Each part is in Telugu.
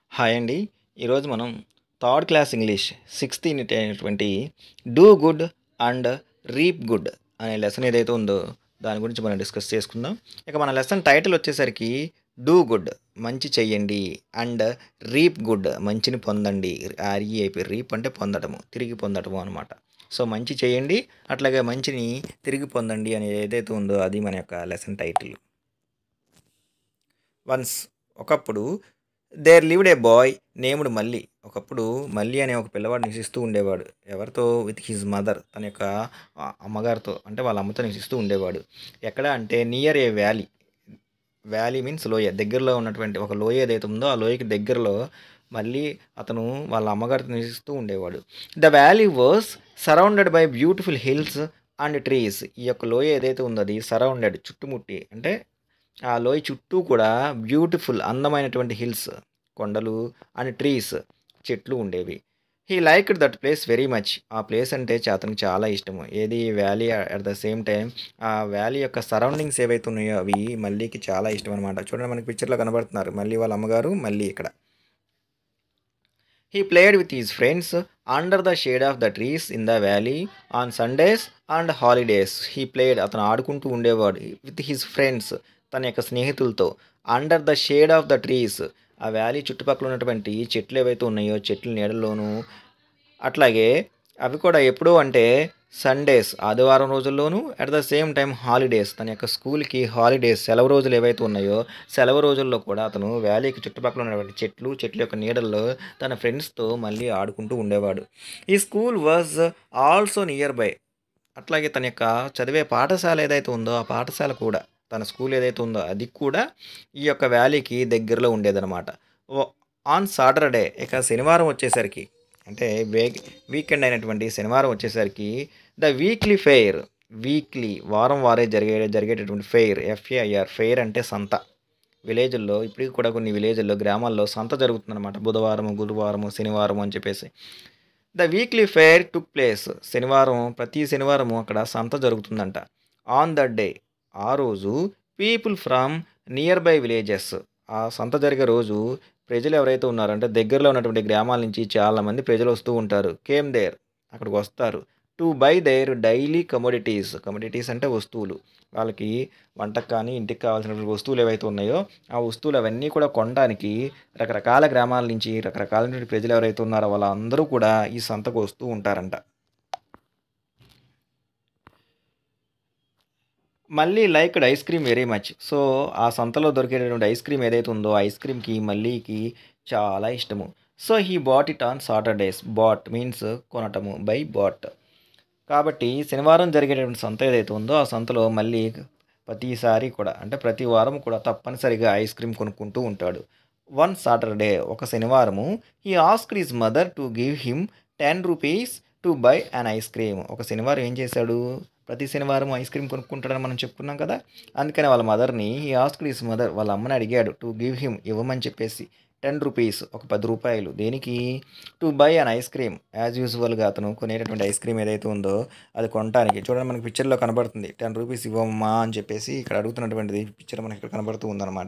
హాయ్ అండి ఈరోజు మనం third class English sixth unit అయినటువంటి do good and reap good అనే లెసన్ ఏదైతే ఉందో దాని గురించి మనం డిస్కస్ చేసుకుందాం ఇక మన లెసన్ టైటిల్ వచ్చేసరికి డూ గుడ్ మంచి చెయ్యండి అండ్ రీప్ గుడ్ మంచిని పొందండి ఆర్ఈఐపి రీప్ అంటే పొందడము తిరిగి పొందడము అనమాట సో మంచి చేయండి అట్లాగే మంచిని తిరిగి పొందండి అని ఏదైతే ఉందో అది మన యొక్క లెసన్ టైటిల్ వన్స్ ఒకప్పుడు there lived a boy named Malli ఒకప్పుడు మల్లి అనే ఒక పిల్లవాడు నివసిస్తూ ఉండేవాడు ఎవరితో విత్ హిజ్ మదర్ తన యొక్క ఆ, అమ్మగారితో అంటే వాళ్ళ అమ్మతో నివసిస్తూ ఉండేవాడు ఎక్కడ అంటే near a valley valley means లోయ దగ్గరలో ఉన్నటువంటి ఒక లోయ ఏదైతే ఉందో ఆ లోయకి దగ్గరలో మళ్ళీ అతను వాళ్ళ అమ్మగారితో నివసిస్తూ ఉండేవాడు the valley was surrounded by beautiful hills and trees ఈ యొక్క లోయ ఏదైతే ఉందో అది సరౌండెడ్ చుట్టుముట్టి అంటే ఆ లోయ చుట్టూ కూడా బ్యూటిఫుల్ అందమైనటువంటి హిల్స్ కొండలు అండ్ ట్రీస్ చెట్లు ఉండేవి he liked that place very much ఆ ప్లేస్ అంటే చా- అతనికి చాలా ఇష్టము ఏది valley at the same time ఆ వ్యాలీ యొక్క సరౌండింగ్స్ ఏవైతే ఉన్నాయో అవి మల్లీకి చాలా ఇష్టం అనమాట చూడండి మనకి పిక్చర్లో కనబడుతున్నారు మళ్ళీ వాళ్ళ అమ్మగారు మళ్ళీ ఇక్కడ he played with his friends under the shade of the trees in the valley on Sundays and holidays he played అతను ఆడుకుంటూ ఉండేవాడు విత్ హిస్ ఫ్రెండ్స్ తన యొక్క స్నేహితులతో under the shade of the trees ఆ వ్యాలీ చుట్టుపక్కల ఉన్నటువంటి చెట్లు ఏవైతే ఉన్నాయో చెట్ల నీడల్లోనూ అట్లాగే అవి కూడా ఎప్పుడు అంటే సండేస్ ఆదివారం రోజుల్లోనూ at the same time holidays తన యొక్క స్కూల్కి హాలిడేస్ సెలవు రోజులు ఏవైతే ఉన్నాయో సెలవు రోజుల్లో కూడా అతను వ్యాలీకి చుట్టుపక్కల ఉన్నటువంటి చెట్లు చెట్ల యొక్క నీడల్లో తన ఫ్రెండ్స్తో మళ్ళీ ఆడుకుంటూ ఉండేవాడు ఈ school was also nearby అట్లాగే తన యొక్క చదివే పాఠశాల ఏదైతే ఉందో ఆ పాఠశాల కూడా తన స్కూల్ ఏదైతే ఉందో అది కూడా ఈ యొక్క వ్యాలీకి దగ్గరలో ఉండేదన్నమాట ఆన్ సాటర్డే ఇక శనివారం వచ్చేసరికి అంటే వే వీకెండ్ అయినటువంటి శనివారం వచ్చేసరికి ద వీక్లీ ఫెయిర్ వీక్లీ వారం వారే జరిగే జరిగేటటువంటి ఫెయిర్ ఎఫ్ఏఐఆర్ ఫెయిర్ అంటే సంత విలేజ్ల్లో ఇప్పటికి కూడా కొన్ని విలేజ్ల్లో గ్రామాల్లో సంత జరుగుతుందన్నమాట బుధవారం గురువారం శనివారం అని చెప్పేసి the weekly fair took place శనివారం ప్రతి శనివారం అక్కడ సంత జరుగుతుందంట ఆన్ ద డే ఆ రోజు people from nearby villages ఆ సంత జరిగే రోజు ప్రజలు ఎవరైతే ఉన్నారంటే దగ్గరలో ఉన్నటువంటి గ్రామాల నుంచి చాలామంది ప్రజలు వస్తూ ఉంటారు కేమ్ దేర్ అక్కడికి వస్తారు to buy their daily commodities commodities అంటే వస్తువులు వాళ్ళకి వంటకు కానీ ఇంటికి కావాల్సినటువంటి వస్తువులు ఏవైతే ఉన్నాయో ఆ వస్తువులు అవన్నీ కూడా కొనడానికి రకరకాల గ్రామాల నుంచి రకరకాలైన ప్రజలు ఎవరైతే ఉన్నారో వాళ్ళందరూ కూడా ఈ సంతకు వస్తూ ఉంటారంట మళ్ళీ liked ice cream very much so ఆ సంతలో దొరికేటటువంటి ఐస్ క్రీమ్ ఏదైతే ఉందో ఐస్ క్రీమ్కి మళ్ళీకి చాలా ఇష్టము so he bought it on Saturdays bought means కొనటము బై బాట్ కాబట్టి శనివారం జరిగేటటువంటి సంత ఏదైతే ఉందో ఆ సంతలో మళ్ళీ ప్రతిసారి కూడా అంటే ప్రతి వారం కూడా తప్పనిసరిగా ఐస్ క్రీమ్ కొనుక్కుంటూ ఉంటాడు వన్ సాటర్డే ఒక శనివారము he asked his mother to give him ten rupees to buy an ice cream ఒక శనివారం ఏం చేశాడు ప్రతి శనివారం ఐస్ క్రీమ్ కొనుక్కుంటాడని మనం చెప్పుకున్నాం కదా అందుకని వాళ్ళ మదర్ని ఈ ఆస్క్డ్ హిస్ మదర్ వాళ్ళ అమ్మని అడిగాడు టు గివ్ హిమ్ ఇవ్వమని చెప్పేసి టెన్ రూపీస్ ఒక పది రూపాయలు దేనికి to buy an ice cream as యూజువల్గా అతను కొనేటటువంటి ఐస్ క్రీమ్ ఏదైతే ఉందో అది కొనడానికి చూడండి మనకి పిక్చర్లో కనబడుతుంది టెన్ రూపీస్ ఇవ్వమ్మా అని చెప్పేసి ఇక్కడ అడుగుతున్నటువంటిది పిక్చర్ మనకి ఇక్కడ కనబడుతూ ఉందన్నమాట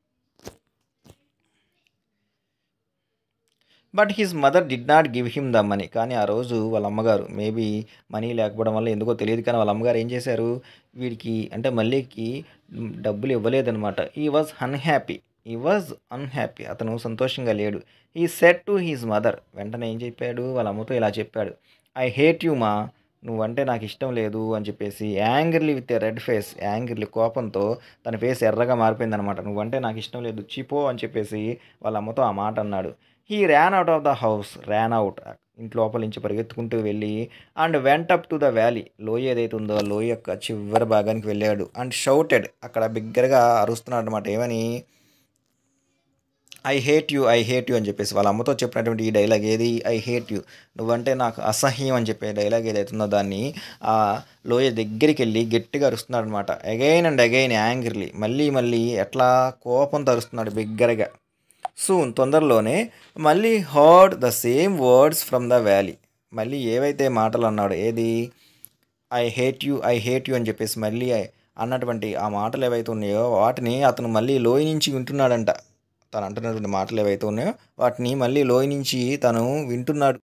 but his mother did not give him the money కానీ ఆ రోజు వాళ్ళ అమ్మగారు మేబీ మనీ లేకపోవడం వల్ల ఎందుకో తెలియదు కానీ వాళ్ళ అమ్మగారు ఏం చేశారు వీడికి అంటే మళ్ళీకి డబ్బులు ఇవ్వలేదన్నమాట he was unhappy he was unhappy అతను సంతోషంగా లేడు ఈ సెట్ టు హీజ్ మదర్ వెంటనే ఏం చెప్పాడు వాళ్ళ అమ్మతో ఇలా చెప్పాడు ఐ హేట్ యూ మా నువ్వంటే నాకు ఇష్టం లేదు అని చెప్పేసి angry with a red face angry కోపంతో తన ఫేస్ ఎర్రగా మారిపోయింది అనమాట నువ్వంటే నాకు ఇష్టం లేదు చీపో అని చెప్పేసి వాళ్ళ అమ్మతో ఆ మాట అన్నాడు he ran out of the house ran out ఇంటి లోపల నుంచి పరిగెత్తుకుంటూ వెళ్ళి and went up to the valley లోయ ఏదైతే ఉందో ఆ లోయ యొక్క చివరి భాగానికి వెళ్ళాడు అండ్ షౌటెడ్ అక్కడ బిగ్గరగా అరుస్తున్నాడు అనమాట ఏమని I hate you I hate you అని చెప్పేసి వాళ్ళ అమ్మతో చెప్పినటువంటి ఈ డైలాగ్ ఏది ఐ హేట్ యూ నువ్వంటే నాకు అసహ్యం అని చెప్పే డైలాగ్ ఏదైతే ఉందో దాన్ని ఆ లోయ దగ్గరికి వెళ్ళి గట్టిగా అరుస్తున్నాడు అనమాట అగైన్ అండ్ అగైన్ యాంగ్రీలీ మళ్ళీ మళ్ళీ ఎట్లా కోపంతో అరుస్తున్నాడు బిగ్గరగా సూన్ తొందరలోనే మళ్ళీ heard the same words from the valley మళ్ళీ ఏవైతే మాటలు అన్నాడు ఏది I hate you I hate you అని చెప్పేసి మళ్ళీ అన్నటువంటి ఆ మాటలు ఏవైతే ఉన్నాయో వాటిని అతను మళ్ళీ లోయ నుంచి వింటున్నాడంట తను అంటున్నటువంటి మాటలు ఏవైతే ఉన్నాయో వాటిని మళ్ళీ లోయ నుంచి తను వింటున్నాడు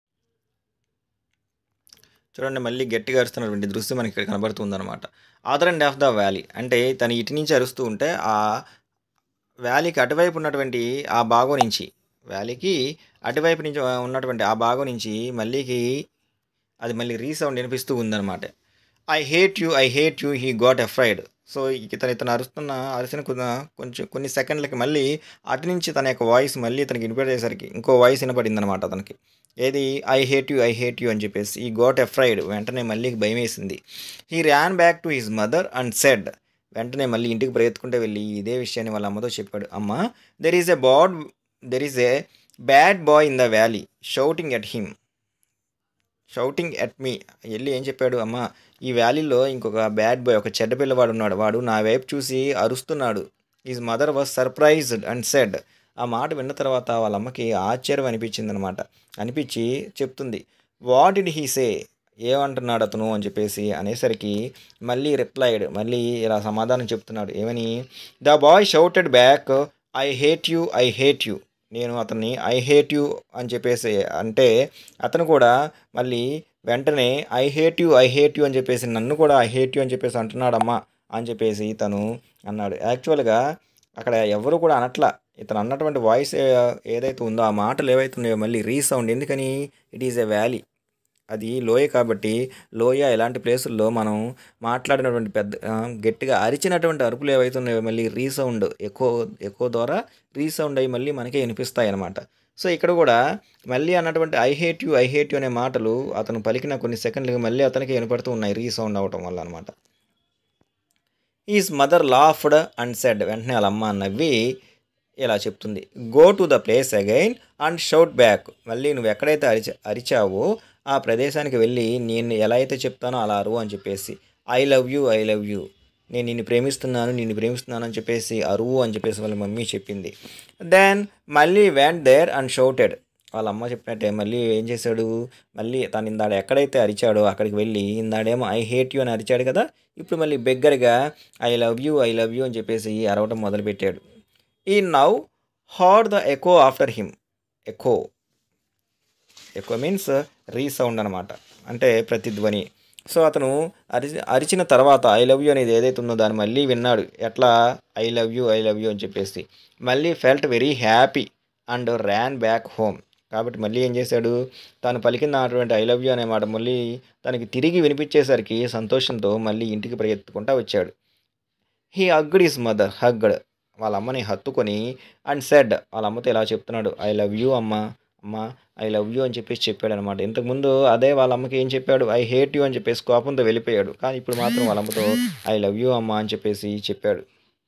చూడండి మళ్ళీ గట్టిగా అరుస్తున్నటువంటి దృశ్యం మనకి ఇక్కడ కనబడుతుందన్నమాట other end of the valley అంటే తను ఇటు నుంచి అరుస్తూ ఉంటే ఆ వ్యాలీకి అటువైపు ఉన్నటువంటి ఆ భాగం నుంచి వ్యాలీకి అటువైపు నుంచి ఉన్నటువంటి ఆ భాగం నుంచి మళ్ళీకి అది మళ్ళీ రీసౌండ్ వినిపిస్తూ ఉందన్నమాట I hate you I hate you he got afraid so ఇతను ఇతను అరుస్తున్న అరిసిన కొద్ది- కొంచెం కొన్ని సెకండ్లకి మళ్ళీ అటు నుంచి తన యొక్క వాయిస్ మళ్ళీ ఇతనికి వినిపడేసరికి ఇంకో వాయిస్ వినపడింది అనమాట అతనికి ఏది I hate you I hate you అని చెప్పేసి ఈ గోట్ ఎఫ్రైడ్ వెంటనే మళ్ళీ భయం వేసింది he ran back to his mother and said వెంటనే మళ్ళీ ఇంటికి పరిగెత్తుకుంటే వెళ్ళి ఇదే విషయాన్ని వాళ్ళ అమ్మతో చెప్పాడు అమ్మ there is a bad there is a bad boy in the valley shouting at him shouting at me వెళ్ళి ఏం చెప్పాడు అమ్మ ఈ వ్యాలీలో ఇంకొక బ్యాడ్ బాయ్ ఒక చెడ్డ పిల్లవాడు ఉన్నాడు వాడు నా వైపు చూసి అరుస్తున్నాడు his mother was surprised and said ఆ మాట విన్న తర్వాత వాళ్ళ అమ్మకి ఆశ్చర్యం అనిపించింది అనమాట అనిపించి చెప్తుంది వాట్ డిడ్ హీ సే ఏమంటున్నాడు అతను అని చెప్పేసి అనేసరికి మళ్ళీ రిప్లైడ్ మళ్ళీ ఇలా సమాధానం చెప్తున్నాడు ఏమని the boy shouted back I hate you I hate you నేను అతన్ని ఐ హేట్ యూ అని చెప్పేసి అంటే అతను కూడా మళ్ళీ వెంటనే I hate you I hate you అని చెప్పేసి నన్ను కూడా ఐ హేట్ యూ అని చెప్పేసి అంటున్నాడమ్మా అని చెప్పేసి తను అన్నాడు యాక్చువల్గా అక్కడ ఎవరు కూడా అనట్లా ఇతను అన్నటువంటి వాయిస్ ఏదైతే ఉందో ఆ మాటలు ఏవైతే ఉన్నాయో మళ్ళీ రీసౌండ్ ఎందుకని ఇట్ ఈజ్ ఎ వ్యాలీ అది లోయ కాబట్టి లోయ ఇలాంటి ప్లేసుల్లో మనం మాట్లాడినటువంటి పెద్ద ఆ, గట్టిగా అరిచినటువంటి అరుపులు ఏవైతే ఉన్నాయో మళ్ళీ రీసౌండ్ ఎక్కువ ఎక్కువ ద్వారా రీసౌండ్ అయ్యి మళ్ళీ మనకే వినిపిస్తాయి అన్నమాట సో ఇక్కడ కూడా మళ్ళీ అన్నటువంటి I hate you I hate you అనే మాటలు అతను పలికిన కొన్ని సెకండ్లకి మళ్ళీ అతనికి వినపడుతూ ఉన్నాయి రీసౌండ్ అవటం వల్ల అనమాట his mother laughed and said వెంటనే వాళ్ళ అమ్మ నవ్వి ఇలా చెప్తుంది go to the place again and shout back మళ్ళీ నువ్వు ఎక్కడైతే అరిచ అరిచావో ఆ ప్రదేశానికి వెళ్ళి నేను ఎలా అయితే చెప్తానో అలా అరువు అని చెప్పేసి I love you I love you నేను నిన్ను ప్రేమిస్తున్నాను నిన్ను ప్రేమిస్తున్నాను అని చెప్పేసి అరువు అని చెప్పేసి వాళ్ళ మమ్మీ చెప్పింది దెన్ మళ్ళీ వెంట్ దేర్ అండ్ షౌటెడ్ వాళ్ళ అమ్మ చెప్పినట్టే మళ్ళీ ఏం చేశాడు మళ్ళీ తను ఇందాడ ఎక్కడైతే అరిచాడో అక్కడికి వెళ్ళి ఇందాడేమో ఐ హేట్ యూ అని అరిచాడు కదా ఇప్పుడు మళ్ళీ బెగ్గరగా I love you I love you అని చెప్పేసి అరవటం మొదలుపెట్టాడు he now heard the echo after him echo echo means resound అనమాట అంటే ప్రతిధ్వని సో అతను అరి అరిచిన తర్వాత ఐ లవ్ యూ అనేది ఏదైతే ఉందో దాన్ని మళ్ళీ విన్నాడు ఎట్లా I love you I love you అని చెప్పేసి మళ్ళీ felt very happy and ran back home కాబట్టి మళ్ళీ ఏం చేశాడు తాను పలికినటువంటి ఐ లవ్ యూ అనే మాట మళ్ళీ తనకి తిరిగి వినిపించేసరికి సంతోషంతో మళ్ళీ ఇంటికి పరిగెత్తుకుంటా వచ్చాడు he hugged his mother hugged వాళ్ళ అమ్మని హత్తుకొని అండ్ సెడ్ వాళ్ళ అమ్మతో ఇలా చెప్తున్నాడు ఐ లవ్ యూ అమ్మ అమ్మ ఐ లవ్ యూ అని చెప్పేసి చెప్పాడు అనమాట ఇంతకుముందు అదే వాళ్ళ అమ్మకి ఏం చెప్పాడు ఐ హేట్ యూ అని చెప్పేసి కోపంతో వెళ్ళిపోయాడు కానీ ఇప్పుడు మాత్రం వాళ్ళ అమ్మతో ఐ లవ్ యూ అమ్మ అని చెప్పేసి చెప్పాడు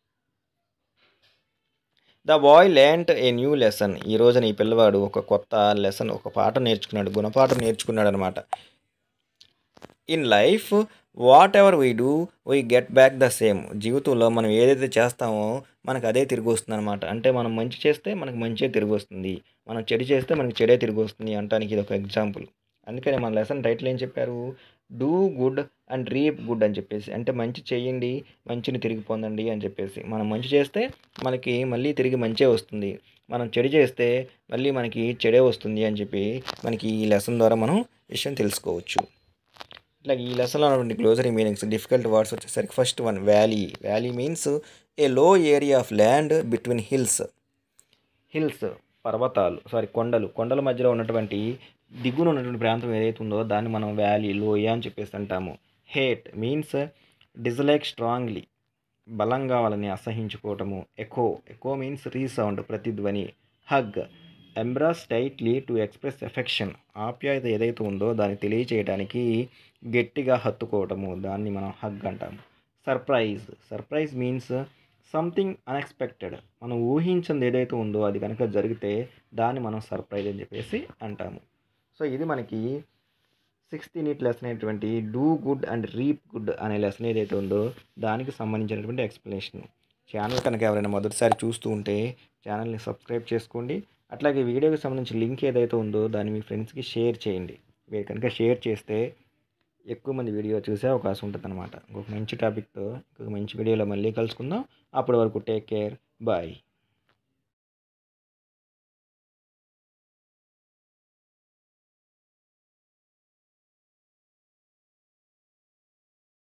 the boy learned a new lesson ఈ రోజున ఈ పిల్లవాడు ఒక కొత్త లెసన్ ఒక పాఠం నేర్చుకున్నాడు గుణపాఠం నేర్చుకున్నాడు అనమాట in life whatever we do we get back the same జీవితంలో మనం ఏదైతే చేస్తామో మనకు అదే తిరిగి వస్తుంది అనమాట అంటే మనం మంచి చేస్తే మనకు మంచే తిరిగి వస్తుంది మనం చెడు చేస్తే మనకి చెడే తిరిగి వస్తుంది అంటానికి ఇది ఒక ఎగ్జాంపుల్ అందుకని మన లెసన్ టైటిల్ ఏం చెప్పారు do good and reap good అని చెప్పేసి అంటే మంచి చేయండి మంచిని తిరిగి పొందండి అని చెప్పేసి మనం మంచి చేస్తే మనకి మళ్ళీ తిరిగి మంచే వస్తుంది మనం చెడు చేస్తే మళ్ళీ మనకి చెడే వస్తుంది అని చెప్పి మనకి ఈ లెసన్ ద్వారా మనం విషయం తెలుసుకోవచ్చు ఇట్లా ఈ లెసన్లో ఉన్నటువంటి క్లోజరీ మీనింగ్స్ డిఫికల్ట్ వర్డ్స్ వచ్చేసరికి first one valley valley means a low area of land between hills hills పర్వతాలు సారీ కొండలు కొండల మధ్యలో ఉన్నటువంటి దిగున ఉన్నటువంటి ప్రాంతం ఏదైతే ఉందో దాన్ని మనం వ్యాలీ లోయ అని చెప్పేసి అంటాము హేట్ మీన్స్ డిజలైక్ స్ట్రాంగ్లీ బలంగా వాళ్ళని అసహించుకోవటము ఎకో ఎకో మీన్స్ రీసౌండ్ ప్రతిధ్వని hug embrace tightly to express affection ఆప్యాయత ఏదైతే ఉందో దాన్ని తెలియచేయడానికి గట్టిగా హత్తుకోవటము దాన్ని మనం హగ్ అంటాము surprise surprise means something unexpected మనం ఊహించింది ఏదైతే ఉందో అది కనుక జరిగితే దాన్ని మనం సర్ప్రైజ్ అని చెప్పేసి అంటాము సో ఇది మనకి సిక్స్త్ యూనిట్ లెసన్ అయినటువంటి do good and reap good అనే లెసన్ ఏదైతే ఉందో దానికి సంబంధించినటువంటి ఎక్స్ప్లెనేషన్ ఛానల్ కనుక ఎవరైనా మొదటిసారి చూస్తూ ఉంటే ఛానల్ని సబ్స్క్రైబ్ చేసుకోండి అట్లాగే వీడియోకి సంబంధించిన లింక్ ఏదైతే ఉందో దాన్ని మీ ఫ్రెండ్స్కి షేర్ చేయండి మీరు కనుక షేర్ చేస్తే ఎక్కువ మంది వీడియో చూసే అవకాశం ఉంటుంది అనమాట ఇంకొక మంచి టాపిక్తో ఇంకొక మంచి వీడియోలో మళ్ళీ కలుసుకుందాం అప్పటి వరకు టేక్ కేర్ బాయ్